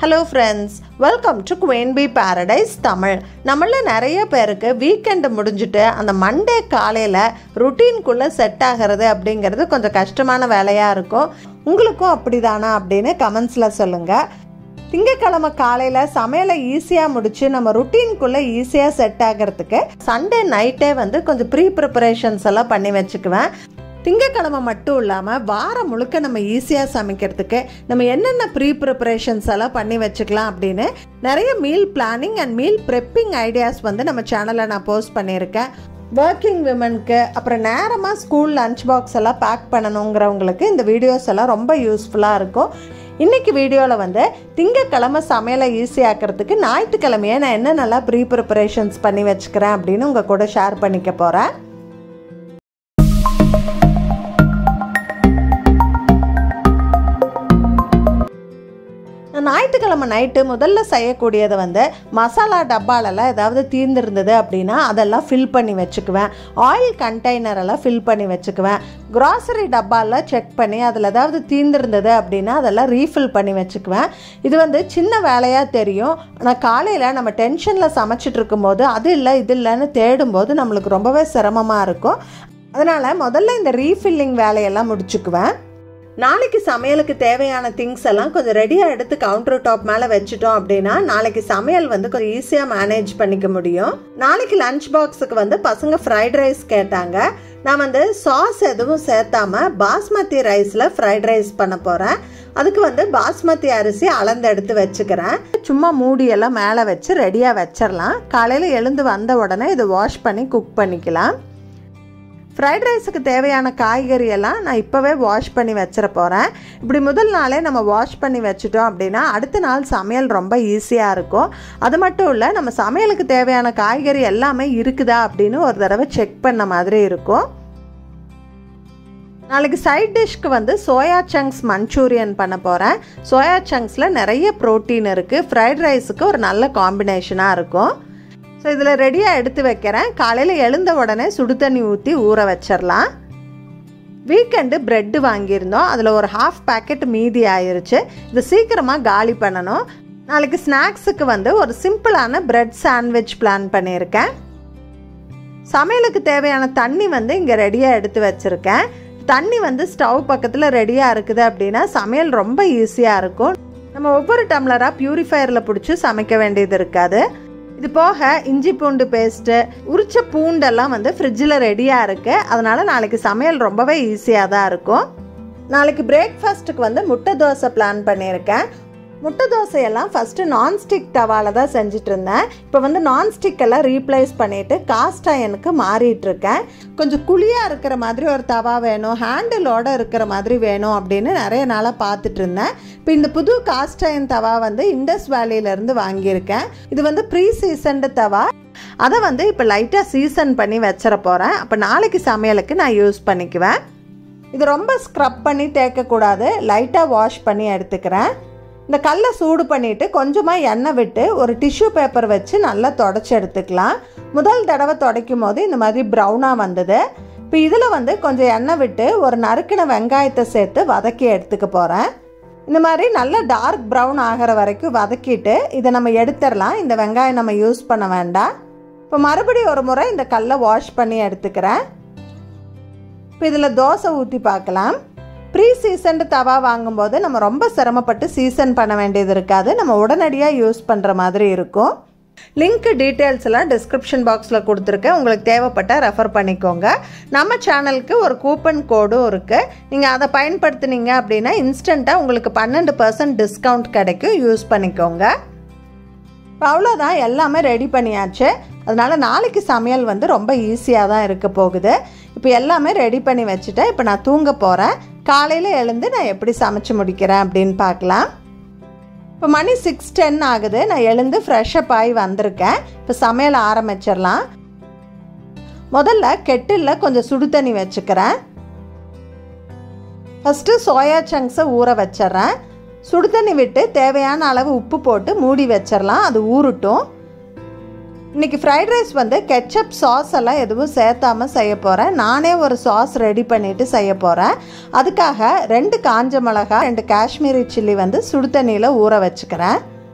hello friends welcome to குவேன்பி paradise Tamil நம்மள நிறைய பேருக்கு வீக்கெண்டு முடிஞ்சுட்டு அந்த மண்டே காலையில் ருட்டீன்குள்ளே செட் ஆகிறது அப்படிங்கிறது கொஞ்சம் கஷ்டமான வேலையாக இருக்கும் உங்களுக்கும் அப்படிதானா அப்படின்னு கமெண்ட்ஸில் சொல்லுங்கள் திங்கக்கிழமை காலையில் சமையலை ஈஸியாக முடிச்சு நம்ம ருட்டீன்குள்ளே ஈஸியாக செட் ஆகிறதுக்கு சண்டே நைட்டே வந்து கொஞ்சம் ப்ரீ ப்ரிப்பரேஷன்ஸ் எல்லாம் பண்ணி வச்சுக்குவேன் திங்கக்கிழமை மட்டும் இல்லாமல் வாரம் முழுக்க நம்ம ஈஸியாக சமைக்கிறதுக்கு நம்ம என்னென்ன ப்ரீ ப்ரிப்பரேஷன்ஸ் எல்லாம் பண்ணி வச்சுக்கலாம் அப்படின்னு நிறைய meal planning and meal prepping ideas வந்து நம்ம சேனலில் நான் போஸ்ட் பண்ணியிருக்கேன் ஒர்க்கிங் விமனுக்கு அப்புறம் நேரமாக ஸ்கூல் லஞ்ச் பாக்ஸ் எல்லாம் பேக் பண்ணணுங்கிறவங்களுக்கு இந்த வீடியோஸ் எல்லாம் ரொம்ப யூஸ்ஃபுல்லாக இருக்கும் இன்னைக்கு வீடியோவில் வந்து திங்கக்கிழமை சமையலை ஈஸியாக்கிறதுக்கு ஞாயிற்றுக்கிழமையே நான் என்ன நல்லா ப்ரீ ப்ரிப்பரேஷன்ஸ் பண்ணி வச்சுக்கிறேன் அப்படின்னு உங்கள் கூட ஷேர் பண்ணிக்க போகிறேன் ஞாயிற்றுக்கிழமை நைட்டு முதல்ல செய்யக்கூடியது வந்து மசாலா டப்பாலெல்லாம் ஏதாவது தீர்ந்துருந்தது அப்படின்னா அதெல்லாம் ஃபில் பண்ணி வச்சுக்குவேன் ஆயில் கண்டெய்னரெல்லாம் ஃபில் பண்ணி வச்சுக்குவேன் க்ராசரி டப்பாவில் செக் பண்ணி அதில் ஏதாவது தீர்ந்துருந்தது அப்படின்னா அதெல்லாம் ரீஃபில் பண்ணி வச்சுக்குவேன் இது வந்து சின்ன வேலையாக தெரியும் ஆனால் காலையில் நம்ம டென்ஷனில் சமைச்சிட்டு இருக்கும்போது அது இல்லை இது இல்லைன்னு தேடும்போது நம்மளுக்கு ரொம்பவே சிரமமாக இருக்கும் அதனால் முதல்ல இந்த ரீஃபில்லிங் வேலையெல்லாம் முடிச்சுக்குவேன் நாளைக்கு சமையலுக்கு தேவையான திங்ஸ் எல்லாம் கொஞ்சம் ரெடியாக எடுத்து கவுண்டர் டாப் மேலே வச்சுட்டோம் அப்படின்னா நாளைக்கு சமையல் வந்து கொஞ்சம் ஈஸியாக மேனேஜ் பண்ணிக்க முடியும் நாளைக்கு லஞ்ச் பாக்ஸுக்கு வந்து பசங்க ஃப்ரைட் ரைஸ் கேட்டாங்க நான் வந்து சாஸ் எதுவும் சேர்த்தாம பாஸ்மதி ரைஸில் ஃப்ரைட் ரைஸ் பண்ண போகிறேன் அதுக்கு வந்து பாஸ்மதி அரிசி அளந்து எடுத்து வச்சுக்கிறேன் சும்மா மூடியெல்லாம் மேலே வச்சு ரெடியாக வச்சிடலாம் காலையில் எழுந்து வந்த உடனே இதை வாஷ் பண்ணி குக் பண்ணிக்கலாம் ஃப்ரைட் ரைஸுக்கு தேவையான காய்கறி எல்லாம் நான் இப்போவே வாஷ் பண்ணி வச்சிட போகிறேன் இப்படி முதல் நாளே நம்ம வாஷ் பண்ணி வச்சுட்டோம் அப்படின்னா அடுத்த நாள் சமையல் ரொம்ப ஈஸியாக இருக்கும் அது மட்டும் இல்லை நம்ம சமையலுக்கு தேவையான காய்கறி எல்லாமே இருக்குதா அப்படின்னு ஒரு தடவை செக் பண்ண மாதிரி இருக்கும் நாளைக்கு சைட் டிஷ்க்கு வந்து சோயா சங்க்ஸ் மஞ்சூரியன் பண்ண போகிறேன் சோயா சங்க்ஸில் நிறைய ப்ரோட்டீன் இருக்குது ஃப்ரைட் ரைஸுக்கு ஒரு நல்ல காம்பினேஷனாக இருக்கும் ஸோ இதில் ரெடியாக எடுத்து வைக்கிறேன் காலையில் எழுந்த உடனே சுடு தண்ணி ஊற்றி ஊற வச்சிடலாம் வீக்கெண்டு ப்ரெட்டு வாங்கியிருந்தோம் அதில் ஒரு ஹாஃப் பேக்கெட் மீதி ஆயிருச்சு இது சீக்கிரமாக காலி பண்ணணும் நாளைக்கு ஸ்நாக்ஸுக்கு வந்து ஒரு சிம்பிளான ப்ரெட் சாண்ட்விச் பிளான் பண்ணியிருக்கேன் சமையலுக்கு தேவையான தண்ணி வந்து இங்கே ரெடியாக எடுத்து வச்சுருக்கேன் தண்ணி வந்து ஸ்டவ் பக்கத்தில் ரெடியாக இருக்குது அப்படின்னா சமையல் ரொம்ப ஈஸியாக இருக்கும் நம்ம ஒவ்வொரு டம்ளராக ப்யூரிஃபையரில் பிடிச்சி சமைக்க வேண்டியது இருக்காது இது போக இஞ்சி பூண்டு பேஸ்ட்டு உரிச்ச பூண்டெல்லாம் வந்து ஃப்ரிட்ஜில் ரெடியாக இருக்குது அதனால் நாளைக்கு சமையல் ரொம்பவே ஈஸியாக தான் இருக்கும் நாளைக்கு பிரேக்ஃபாஸ்ட்டுக்கு வந்து முட்டை தோசை பிளான் பண்ணியிருக்கேன் முட்டை தோசையெல்லாம் ஃபஸ்ட்டு நான்ஸ்டிக் தவாவில் தான் செஞ்சுட்டு இருந்தேன் இப்போ வந்து நான்ஸ்டிக் எல்லாம் ரீப்ளேஸ் பண்ணிவிட்டு காஸ்ட் அயனுக்கு மாறிட்டு இருக்கேன் கொஞ்சம் குழியாக இருக்கிற மாதிரி ஒரு தவா வேணும் ஹேண்டிலோட இருக்கிற மாதிரி வேணும் அப்படின்னு நிறைய நாளாக பார்த்துட்டு இருந்தேன் இப்போ இந்த புது காஸ்ட் அயன் தவா வந்து இண்டஸ் வேலியிலேருந்து வாங்கியிருக்கேன் இது வந்து ப்ரீ சீசன்டு தவா அதை வந்து இப்போ லைட்டாக சீசன் பண்ணி வச்சிட போகிறேன் அப்போ நாளைக்கு சமையலுக்கு நான் யூஸ் பண்ணிக்குவேன் இது ரொம்ப ஸ்க்ரப் பண்ணி தேய்க்கக்கூடாது லைட்டாக வாஷ் பண்ணி எடுத்துக்கிறேன் இந்த கல்லை சூடு பண்ணிவிட்டு கொஞ்சமாக எண்ணெய் விட்டு ஒரு டிஷ்யூ பேப்பர் வச்சு நல்லா தொடச்சி எடுத்துக்கலாம் முதல் தடவை துடைக்கும் போது இந்த மாதிரி ப்ரௌனாக வந்தது இப்போ இதில் வந்து கொஞ்சம் எண்ணெய் விட்டு ஒரு நறுக்கின வெங்காயத்தை சேர்த்து வதக்கி எடுத்துக்க போகிறேன் இந்த மாதிரி நல்லா டார்க் ப்ரௌன் ஆகிற வரைக்கும் வதக்கிட்டு இதை நம்ம எடுத்துடலாம் இந்த வெங்காயம் நம்ம யூஸ் பண்ண வேண்டாம் இப்போ மறுபடியும் ஒரு முறை இந்த கல்லை வாஷ் பண்ணி எடுத்துக்கிறேன் இப்போ இதில் தோசை ஊற்றி பார்க்கலாம் ப்ரீ சீசன்டு தவா வாங்கும்போது நம்ம ரொம்ப சிரமப்பட்டு சீசன் பண்ண வேண்டியது இருக்காது நம்ம உடனடியாக யூஸ் பண்ணுற மாதிரி இருக்கும் லிங்க் டீட்டெயில்ஸ் எல்லாம் டிஸ்கிரிப்ஷன் பாக்ஸில் கொடுத்துருக்கேன் உங்களுக்கு தேவைப்பட்டால் ரெஃபர் பண்ணிக்கோங்க நம்ம சேனலுக்கு ஒரு கூப்பன் கோடும் இருக்குது நீங்கள் அதை பயன்படுத்துனீங்க அப்படின்னா இன்ஸ்டண்ட்டாக உங்களுக்கு பன்னெண்டு பர்சன்ட் டிஸ்கவுண்ட் கிடைக்கும் யூஸ் பண்ணிக்கோங்க இப்போ அவ்வளோதான் எல்லாமே ரெடி பண்ணியாச்சு அதனால் நாளைக்கு சமையல் வந்து ரொம்ப ஈஸியாக தான் இருக்க போகுது இப்போ எல்லாமே ரெடி பண்ணி வச்சுட்டேன் இப்போ நான் தூங்க போகிறேன் காலையில் எழுந்து நான் எப்படி சமைச்சு முடிக்கிறேன் அப்படின்னு பார்க்கலாம் இப்போ மணி சிக்ஸ் டென் ஆகுது நான் எழுந்து ஃப்ரெஷ்ஷப் ஆகி வந்திருக்கேன் இப்போ சமையல் ஆரம்பிச்சிடலாம் முதல்ல கெட்டிலில் கொஞ்சம் சுடு தண்ணி வச்சுக்கிறேன் ஃபஸ்ட்டு சோயா சங்க்ஸை ஊற வச்சிட்றேன் சுடு தண்ணி விட்டு தேவையான அளவு உப்பு போட்டு மூடி வச்சிடலாம் அது ஊறட்டும் இன்றைக்கி ஃப்ரைட் ரைஸ் வந்து கெச்சப் சாஸ் எல்லாம் எதுவும் சேர்த்தாம செய்ய போகிறேன் நானே ஒரு சாஸ் ரெடி பண்ணிவிட்டு செய்ய போகிறேன் அதுக்காக ரெண்டு காஞ்ச மிளகா ரெண்டு காஷ்மீரி சில்லி வந்து சுடு தண்ணியில் ஊற வச்சுக்கிறேன்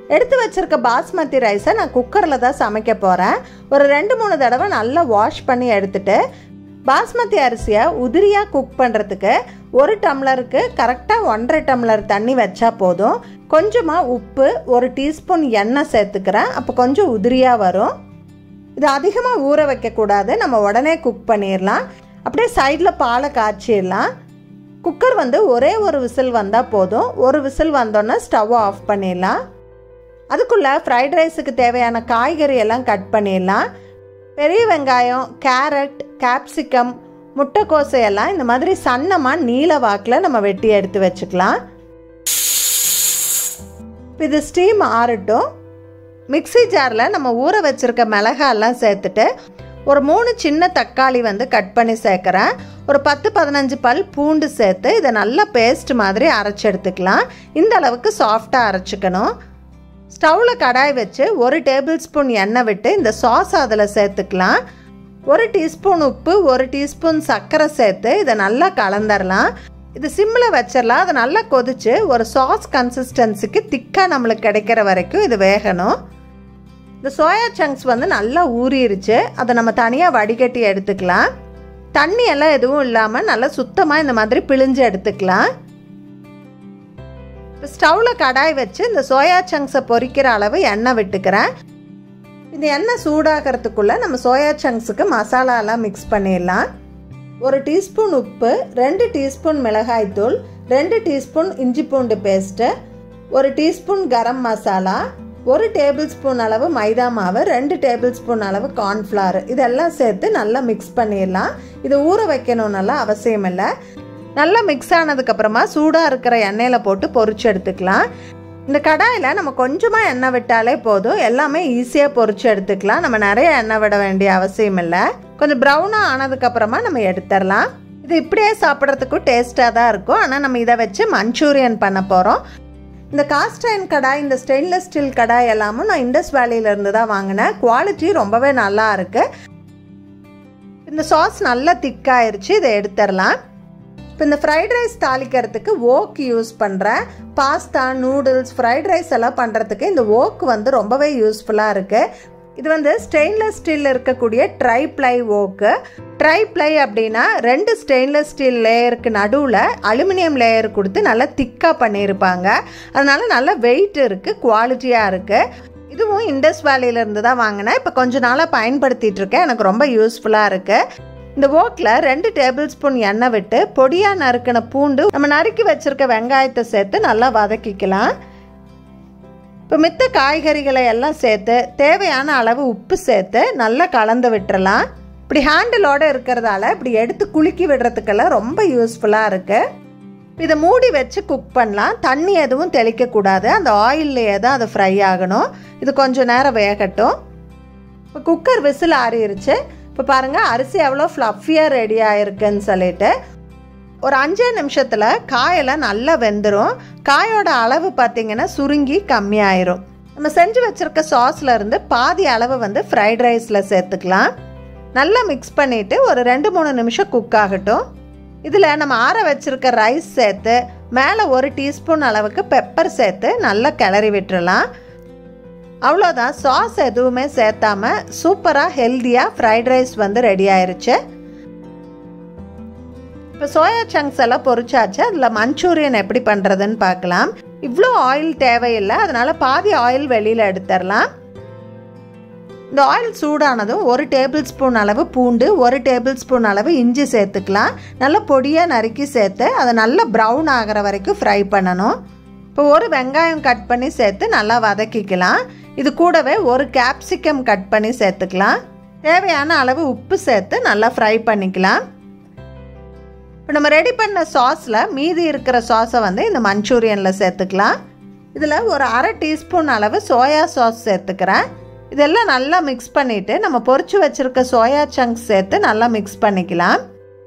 எடுத்து வச்சிருக்க பாஸ்மதி ரைஸை நான் குக்கரில் தான் சமைக்க போகிறேன் ஒரு ரெண்டு மூணு தடவை நல்லா வாஷ் பண்ணி எடுத்துட்டு பாஸ்மதி அரிசியை உதிரியாக குக் பண்ணுறதுக்கு ஒரு டம்ளருக்கு கரெக்டாக ஒன்றரை டம்ளர் தண்ணி வச்சா போதும் கொஞ்சமாக உப்பு ஒரு டீஸ்பூன் எண்ணெய் சேர்த்துக்கிறேன் அப்போ கொஞ்சம் உதிரியாக வரும் இது அதிகமாக ஊற வைக்கக்கூடாது நம்ம உடனே குக் பண்ணிடலாம் அப்படியே சைடில் பாலை காய்ச்சிடலாம் குக்கர் வந்து ஒரே ஒரு விசில் வந்தால் போதும் ஒரு விசில் வந்தோன்னே ஸ்டவ்வை ஆஃப் பண்ணிடலாம் அதுக்குள்ளே ஃப்ரைட் ரைஸுக்கு தேவையான காய்கறி எல்லாம் கட் பண்ணிடலாம் பெரிய வெங்காயம் கேரட் கேப்சிகம் முட்டைக்கோசை எல்லாம் இந்த மாதிரி சன்னமாக நீல வாக்கில் நம்ம வெட்டி எடுத்து வச்சுக்கலாம் இது ஸ்டீம் ஆறட்டும் மிக்சி ஜாரில் நம்ம ஊற வச்சுருக்க மிளகாலாம் சேர்த்துட்டு ஒரு மூணு சின்ன தக்காளி வந்து கட் பண்ணி சேர்க்குறேன் ஒரு பத்து பதினஞ்சு பல் பூண்டு சேர்த்து இதை நல்லா பேஸ்ட் மாதிரி அரைச்சி எடுத்துக்கலாம் இந்த அளவுக்கு சாஃப்டாக அரைச்சிக்கணும் ஸ்டவ்வில் கடாய் வச்சு ஒரு டேபிள் ஸ்பூன் எண்ணெய் விட்டு இந்த சாஸ் அதில் சேர்த்துக்கலாம் ஒரு டீஸ்பூன் உப்பு ஒரு டீஸ்பூன் சர்க்கரை சேர்த்து இதை நல்லா கலந்துடலாம் இது சிம்மில் வச்சிடலாம் அதை நல்லா கொதிச்சு ஒரு சாஸ் கன்சிஸ்டன்சிக்கு திக்காக நம்மளுக்கு கிடைக்கிற வரைக்கும் இது வேகணும் இந்த சோயா சங்க்ஸ் வந்து நல்லா ஊறிடுச்சு அதை நம்ம தனியாக வடிகட்டி எடுத்துக்கலாம் தண்ணி எல்லாம் எதுவும் இல்லாமல் நல்லா சுத்தமாக இந்த மாதிரி பிழிஞ்சு எடுத்துக்கலாம் இப்போ ஸ்டவ்வில் கடாய் வச்சு இந்த சோயா சங்க்ஸை பொரிக்கிற அளவு எண்ணெய் விட்டுக்கிறேன் இந்த எண்ணெய் சூடாகிறதுக்குள்ளே நம்ம சோயா சங்க்ஸுக்கு மசாலாலாம் மிக்ஸ் பண்ணிடலாம் ஒரு டீஸ்பூன் உப்பு ரெண்டு டீஸ்பூன் மிளகாய்த்தூள் ரெண்டு டீஸ்பூன் இஞ்சி பூண்டு பேஸ்ட்டு ஒரு டீஸ்பூன் கரம் மசாலா ஒரு டேபிள் ஸ்பூன் அளவு மைதா மாவு ரெண்டு டேபிள் ஸ்பூன் அளவு கார்ன்ஃப்ளவர் இதெல்லாம் சேர்த்து நல்லா மிக்ஸ் பண்ணிடலாம் இது ஊற வைக்கணும்னலாம் அவசியம் இல்லை நல்லா மிக்ஸ் ஆனதுக்கப்புறமா சூடாக இருக்கிற எண்ணெயில் போட்டு பொரிச்சு எடுத்துக்கலாம் இந்த கடாயில் நம்ம கொஞ்சமாக எண்ணெய் விட்டாலே போதும் எல்லாமே ஈஸியாக பொரிச்சு எடுத்துக்கலாம் நம்ம நிறைய எண்ணெய் விட வேண்டிய அவசியம் இல்லை கொஞ்சம் ப்ரௌனாக ஆனதுக்கப்புறமா நம்ம எடுத்துடலாம் இது இப்படியே சாப்பிட்றதுக்கும் டேஸ்ட்டாக தான் இருக்கும் ஆனால் நம்ம இதை வச்சு மஞ்சூரியன் பண்ண போகிறோம் இந்த காஸ்ட் அயன் கடாய் இந்த ஸ்டெயின்லெஸ் ஸ்டீல் கடாய் எல்லாமும் நான் இண்டஸ் வேலியிலேருந்து தான் வாங்கினேன் குவாலிட்டி ரொம்பவே நல்லா இருக்குது இந்த சாஸ் நல்லா திக்காயிருச்சு இதை எடுத்துடலாம் இப்போ இந்த ஃப்ரைட் ரைஸ் தாளிக்கிறதுக்கு ஓக் யூஸ் பண்ணுறேன் பாஸ்தா நூடுல்ஸ் ஃப்ரைட் ரைஸ் எல்லாம் பண்ணுறதுக்கு இந்த ஓக் வந்து ரொம்பவே யூஸ்ஃபுல்லாக இருக்குது இது வந்து ஸ்டெயின்லெஸ் ஸ்டீலில் இருக்கக்கூடிய tri ply wok tri ply அப்படின்னா ரெண்டு ஸ்டெயின்லெஸ் ஸ்டீல் லேயருக்கு நடுவில் அலுமினியம் லேயர் கொடுத்து நல்லா திக்காக பண்ணியிருப்பாங்க அதனால நல்ல வெயிட் இருக்குது குவாலிட்டியாக இருக்குது இதுவும் இண்டஸ் வேலியிலேருந்து தான் வாங்கினேன் இப்போ கொஞ்ச நாளாக பயன்படுத்திகிட்டு இருக்கேன் எனக்கு ரொம்ப யூஸ்ஃபுல்லாக இருக்குது இந்த ஓக்கில் ரெண்டு டேபிள் ஸ்பூன் எண்ணெய் விட்டு பொடியாக நறுக்கின பூண்டு நம்ம நறுக்கி வச்சுருக்க வெங்காயத்தை சேர்த்து நல்லா வதக்கிக்கலாம் இப்போ மித்த காய்கறிகளை எல்லாம் சேர்த்து தேவையான அளவு உப்பு சேர்த்து நல்லா கலந்து விட்டுறலாம் இப்படி ஹேண்டிலோடு இருக்கிறதால இப்படி எடுத்து குலுக்கி விடுறதுக்கெல்லாம் ரொம்ப யூஸ்ஃபுல்லாக இருக்குது இதை மூடி வச்சு குக் பண்ணலாம் தண்ணி எதுவும் தெளிக்கக்கூடாது அந்த ஆயில்லையே தான் அது ஃப்ரை ஆகணும் இது கொஞ்சம் நேரம் வேகட்டும் இப்போ குக்கர் விசில் ஆறிடுச்சு இப்போ பாருங்கள் அரிசி எவ்வளோ ஃப்ளஃபியாக ரெடி ஆயிருக்குன்னு சொல்லிட்டு ஒரு அஞ்சே நிமிஷத்தில் காயெல்லாம் நல்லா வெந்துடும் காயோட அளவு பார்த்திங்கன்னா சுருங்கி கம்மியாயிரும் நம்ம செஞ்சு வச்சுருக்க சாஸில் இருந்து பாதி அளவு வந்து ஃப்ரைட் ரைஸில் சேர்த்துக்கலாம் நல்லா மிக்ஸ் பண்ணிவிட்டு ஒரு ரெண்டு மூணு நிமிஷம் குக் ஆகட்டும் இதில் நம்ம ஆற வச்சுருக்க ரைஸ் சேர்த்து மேலே ஒரு டீஸ்பூன் அளவுக்கு பெப்பர் சேர்த்து நல்லா கிளறி விட்டுறலாம் அவ்வளோதான் சாஸ் எதுவுமே சேர்த்தாம சூப்பராக ஹெல்த்தியாக ஃப்ரைட் ரைஸ் வந்து ரெடி ஆயிருச்சு இப்போ சோயா சங்க்ஸ் எல்லாம் பொரிச்சாச்சு அதில் மஞ்சூரியன் எப்படி பண்ணுறதுன்னு பார்க்கலாம் இவ்வளோ ஆயில் தேவையில்லை அதனால் பாதி ஆயில் வெளியில் எடுத்துடலாம் இந்த ஆயில் சூடானதும் ஒரு டேபிள் ஸ்பூன் அளவு பூண்டு ஒரு டேபிள் ஸ்பூன் அளவு இஞ்சி சேர்த்துக்கலாம் நல்லா பொடியாக நறுக்கி சேர்த்து அதை நல்லா ப்ரௌன் ஆகிற வரைக்கும் ஃப்ரை பண்ணணும் இப்போ ஒரு வெங்காயம் கட் பண்ணி சேர்த்து நல்லா வதக்கிக்கலாம் இது கூடவே ஒரு கேப்சிகம் கட் பண்ணி சேர்த்துக்கலாம் தேவையான அளவு உப்பு சேர்த்து நல்லா ஃப்ரை பண்ணிக்கலாம் இப்போ நம்ம ரெடி பண்ண சாஸில் மீதி இருக்கிற சாஸை வந்து இந்த மஞ்சூரியனில் சேர்த்துக்கலாம் இதில் ஒரு அரை டீஸ்பூன் அளவு சோயா சாஸ் சேர்த்துக்கிறேன் இதெல்லாம் நல்லா மிக்ஸ் பண்ணிவிட்டு நம்ம பொரிச்சு வச்சுருக்க சோயா சங்க்ஸ் சேர்த்து நல்லா மிக்ஸ் பண்ணிக்கலாம்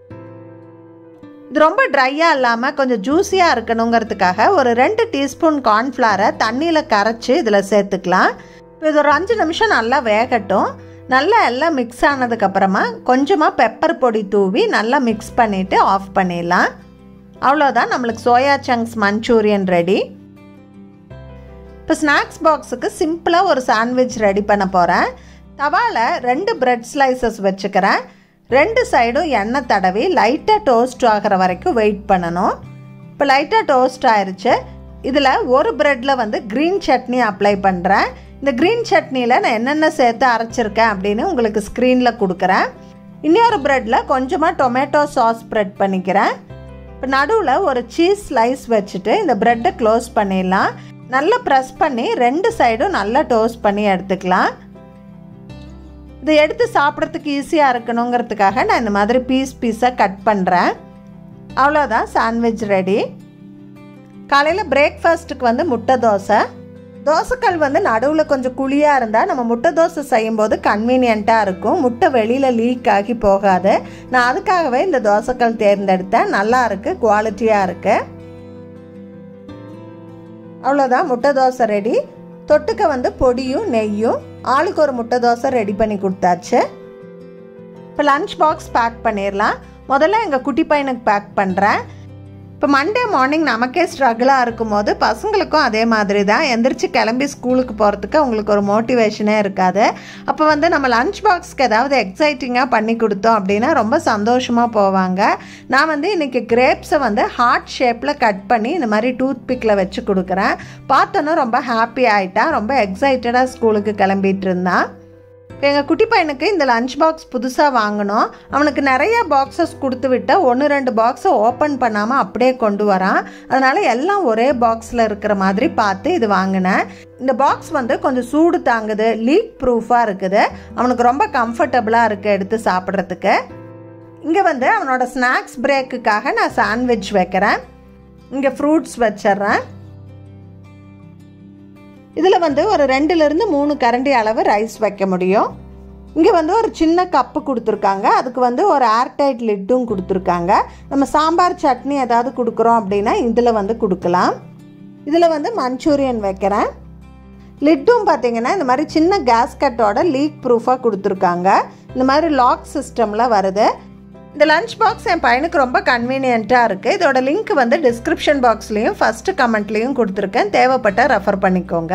இது ரொம்ப ட்ரையாக இல்லாமல் கொஞ்சம் ஜூஸியாக இருக்கணுங்கிறதுக்காக ஒரு ரெண்டு டீஸ்பூன் கார்ன்ஃப்ளவரை தண்ணியில் கரைச்சி இதில் சேர்த்துக்கலாம் இப்போ இது ஒரு அஞ்சு நிமிஷம் நல்லா வேகட்டும் நல்லா எல்லாம் மிக்ஸ் ஆனதுக்கப்புறமா கொஞ்சமாக பெப்பர் பொடி தூவி நல்லா மிக்ஸ் பண்ணிவிட்டு ஆஃப் பண்ணிடலாம் அவ்வளோதான் நம்மளுக்கு சோயா சங்க்ஸ் மஞ்சூரியன் ரெடி இப்போ ஸ்நாக்ஸ் பாக்ஸுக்கு சிம்பிளாக ஒரு சாண்ட்விச் ரெடி பண்ண போகிறேன் தவாவில் ரெண்டு பிரெட் ஸ்லைசஸ் வச்சுக்கிறேன் ரெண்டு சைடும் எண்ணெய் தடவி லைட்டாக டோஸ்ட் ஆகிற வரைக்கும் வெயிட் பண்ணணும் இப்போ லைட்டாக டோஸ்ட் ஆயிடுச்சு இதில் ஒரு ப்ரெட்டில் வந்து க்ரீன் சட்னி அப்ளை பண்ணுறேன் இந்த க்ரீன் சட்னியில் நான் என்னென்ன சேர்த்து அரைச்சிருக்கேன் அப்படின்னு உங்களுக்கு ஸ்க்ரீனில் கொடுக்குறேன் இன்னொரு ப்ரெட்டில் கொஞ்சமாக டொமேட்டோ சாஸ் ஸ்ப்ரெட் பண்ணிக்கிறேன் இப்போ நடுவில் ஒரு சீஸ் ஸ்லைஸ் வச்சுட்டு இந்த ப்ரெட்டை க்ளோஸ் பண்ணிடலாம் நல்லா ப்ரெஸ் பண்ணி ரெண்டு சைடும் நல்லா டோஸ்ட் பண்ணி எடுத்துக்கலாம் இதை எடுத்து சாப்பிட்றதுக்கு ஈஸியாக இருக்கணுங்கிறதுக்காக நான் இந்த மாதிரி பீஸ் பீஸாக கட் பண்ணுறேன் அவ்வளோதான் சாண்ட்விச் ரெடி காலையில் பிரேக்ஃபாஸ்ட்டுக்கு வந்து முட்டை தோசை தோசைக்கல் வந்து நடுவில் கொஞ்சம் குழியாக இருந்தால் நம்ம முட்டை தோசை செய்யும்போது கன்வீனியண்ட்டாக இருக்கும் முட்டை வெளியில் லீக் ஆகி போகாது நான் அதுக்காகவே இந்த தோசைக்கல் தேர்ந்தெடுத்தேன் நல்லா இருக்குது குவாலிட்டியாக இருக்குது அவ்வளோதான் முட்டை தோசை ரெடி தொட்டுக்க வந்து பொடியும் நெய்யும் ஆளுக்கு ஒரு முட்டை தோசை ரெடி பண்ணி கொடுத்தாச்சு இப்போ லஞ்ச் பாக்ஸ் பேக் பண்ணிடலாம் முதல்ல எங்கள் குட்டி பையனுக்கு பேக் பண்ணுறேன் இப்போ மண்டே மார்னிங் நமக்கே ஸ்ட்ரகிளாக இருக்கும் போது பசங்களுக்கும் அதே மாதிரி தான் எந்திரிச்சு கிளம்பி ஸ்கூலுக்கு போகிறதுக்கு அவங்களுக்கு ஒரு மோட்டிவேஷனே இருக்காது அப்போ வந்து நம்ம லஞ்ச் பாக்ஸ்க்கு ஏதாவது எக்ஸைட்டிங்காக பண்ணி கொடுத்தோம் அப்படின்னா ரொம்ப சந்தோஷமாக போவாங்க நான் வந்து இன்றைக்கி கிரேப்ஸை வந்து ஹார்ட் ஷேப்பில் கட் பண்ணி இந்த மாதிரி டூத் பிக்கில் வச்சு கொடுக்குறேன் பார்த்தோன்னே ரொம்ப ஹாப்பி ஆகிட்டான் ரொம்ப எக்ஸைட்டடாக ஸ்கூலுக்கு கிளம்பிட்டு இருந்தான் இப்போ எங்கள் குட்டி பையனுக்கு இந்த லஞ்ச் பாக்ஸ் புதுசாக வாங்கினோம் அவனுக்கு நிறைய பாக்ஸஸ் கொடுத்து விட்ட ஒன்று ரெண்டு பாக்ஸை ஓப்பன் பண்ணாமல் அப்படியே கொண்டு வரான் அதனால் எல்லாம் ஒரே பாக்ஸில் இருக்கிற மாதிரி பார்த்து இது வாங்கினேன் இந்த பாக்ஸ் வந்து கொஞ்சம் சூடு தாங்குது லீக் ப்ரூஃபாக இருக்குது அவனுக்கு ரொம்ப கம்ஃபர்டபுளாக இருக்குது எடுத்து சாப்பிட்றதுக்கு இங்கே வந்து அவனோட ஸ்நாக்ஸ் பிரேக்குக்காக நான் சாண்ட்விச் வைக்கிறேன் இங்கே ஃப்ரூட்ஸ் வச்சிட்றேன் இதில் வந்து ஒரு ரெண்டுலேருந்து மூணு கரண்டி அளவு ரைஸ் வைக்க முடியும் இங்கே வந்து ஒரு சின்ன கப்பு கொடுத்துருக்காங்க அதுக்கு வந்து ஒரு ஏர்டைட் லிட்டும் கொடுத்துருக்காங்க நம்ம சாம்பார் சட்னி ஏதாவது கொடுக்குறோம் அப்படின்னா இதில் வந்து கொடுக்கலாம் இதில் வந்து மஞ்சூரியன் வைக்கிறேன் லிட்டும் பார்த்தீங்கன்னா இந்த மாதிரி சின்ன கேஸ்கட்டோட லீக் ப்ரூஃபாக கொடுத்துருக்காங்க இந்த மாதிரி லாக் சிஸ்டமில் வருது இந்த லஞ்ச் பாக்ஸ் என் பையனுக்கு ரொம்ப கன்வீனியண்ட்டாக இருக்குது இதோட லிங்க் வந்து டிஸ்கிரிப்ஷன் பாக்ஸ்லேயும் ஃபஸ்ட்டு கமெண்ட்லேயும் கொடுத்துருக்கேன் தேவைப்பட்ட ரெஃபர் பண்ணிக்கோங்க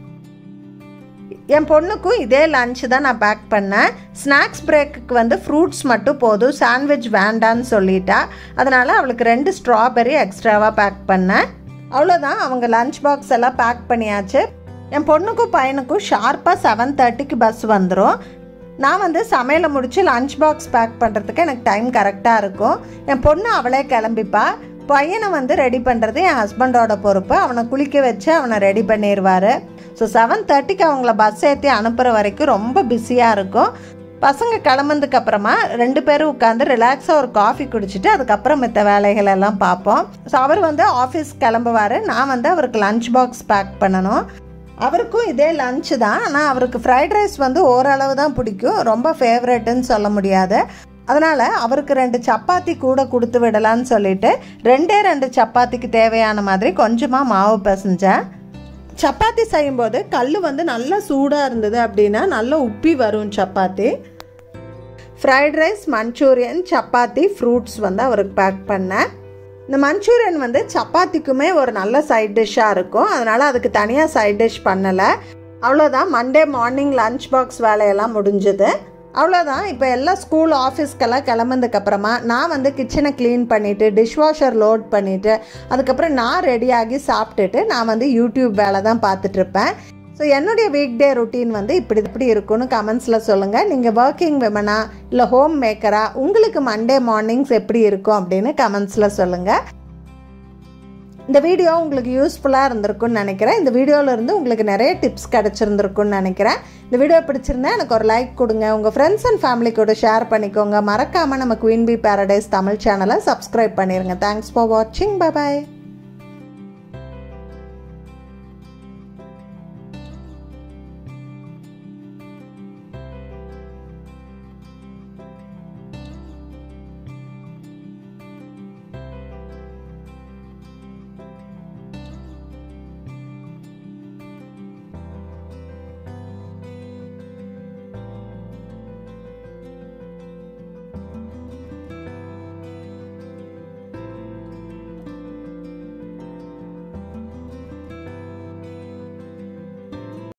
என் பொண்ணுக்கும் இதே லஞ்ச் தான் நான் பேக் பண்ணேன் ஸ்நாக்ஸ் பிரேக்குக்கு வந்து ஃப்ரூட்ஸ் மட்டும் போதும் சாண்ட்விச் வேண்டான்னு சொல்லிட்டா அதனால் அவளுக்கு ரெண்டு ஸ்ட்ராபெரி எக்ஸ்ட்ராவாக பேக் பண்ணேன் அவ்வளோதான் அவங்க லஞ்ச் பாக்ஸ் எல்லாம் பேக் பண்ணியாச்சு என் பொண்ணுக்கும் பையனுக்கும் ஷார்ப்பாக செவன் தேர்ட்டிக்கு பஸ் வந்துடும் நான் வந்து சமையலை முடித்து லஞ்ச் பாக்ஸ் பேக் பண்ணுறதுக்கு எனக்கு டைம் கரெக்டாக இருக்கும் என் பொண்ணு அவளே கிளம்பிப்பா பையனை வந்து ரெடி பண்ணுறது என் ஹஸ்பண்டோட பொறுப்பு அவனை குளிக்க வச்சு அவனை ரெடி பண்ணிடுவார் ஸோ செவன் தேர்ட்டிக்கு அவங்கள பஸ் ஏற்றி அனுப்புகிற வரைக்கும் ரொம்ப பிஸியாக இருக்கும் பசங்க கிளம்புனதுக்கு அப்புறமா ரெண்டு பேரும் உட்காந்து ரிலாக்ஸாக ஒரு காஃபி குடிச்சிட்டு அதுக்கப்புறம் மித்த வேலைகள் எல்லாம் பார்ப்போம் ஸோ அவர் வந்து ஆஃபீஸ் கிளம்புவார் நான் வந்து அவருக்கு லஞ்ச் பாக்ஸ் பேக் பண்ணணும் அவருக்கும் இதே லஞ்சு தான் ஆனால் அவருக்கு ஃப்ரைட் ரைஸ் வந்து ஓரளவு தான் பிடிக்கும் ரொம்ப ஃபேவரெட்டுன்னு சொல்ல முடியாது அதனால் அவருக்கு ரெண்டு சப்பாத்தி கூட கொடுத்து விடலான்னு சொல்லிட்டு ரெண்டே ரெண்டு சப்பாத்திக்கு தேவையான மாதிரி கொஞ்சமாக மாவு பிசைஞ்சேன் சப்பாத்தி செய்யும்போது கல் வந்து நல்லா சூடாக இருந்தது அப்படின்னா நல்லா உப்பி வரும் chapati fried rice Manchurian chapati fruits வந்து அவருக்கு பேக் பண்ணேன் இந்த மஞ்சூரியன் வந்து சப்பாத்திக்குமே ஒரு நல்ல சைட் டிஷ்ஷாக இருக்கும் அதனால் அதுக்கு தனியாக சைட் டிஷ் பண்ணலை அவ்வளோதான் மண்டே மார்னிங் லஞ்ச் பாக்ஸ் வேலையெல்லாம் முடிஞ்சுது அவ்வளோதான் இப்போ எல்லாம் ஸ்கூல் ஆஃபீஸ்க்கெல்லாம் கிளம்புனதுக்கப்புறமா நான் வந்து கிச்சனை க்ளீன் பண்ணிவிட்டு டிஷ்வாஷர் லோட் பண்ணிவிட்டு அதுக்கப்புறம் நான் ரெடியாகி சாப்பிட்டுட்டு நான் வந்து யூடியூப் வேலை தான் பார்த்துட்ருப்பேன் ஸோ என்னுடைய வீக் டே ருட்டீன் வந்து இப்படி இப்படி இருக்குன்னு கமெண்ட்ஸில் சொல்லுங்கள் நீங்கள் ஒர்க்கிங் விமனா இல்லை ஹோம் மேக்கரா உங்களுக்கு மண்டே மார்னிங்ஸ் எப்படி இருக்கும் அப்படின்னு கமெண்ட்ஸில் சொல்லுங்கள் இந்த வீடியோ உங்களுக்கு யூஸ்ஃபுல்லாக இருந்திருக்கும்னு நினைக்கிறேன் இந்த வீடியோவிலேருந்து உங்களுக்கு நிறைய டிப்ஸ் கிடச்சிருந்துருக்குன்னு நினைக்கிறேன் இந்த வீடியோ பிடிச்சிருந்தா எனக்கு ஒரு லைக் கொடுங்க உங்கள் ஃப்ரெண்ட்ஸ் அண்ட் ஃபேமிலி கூட ஷேர் பண்ணிக்கோங்க மறக்காமல் நம்ம குயின் பி பேரடைஸ் தமிழ் சேனலை சப்ஸ்கிரைப் பண்ணிடுங்க தேங்க்ஸ் ஃபார் வாட்சிங் பை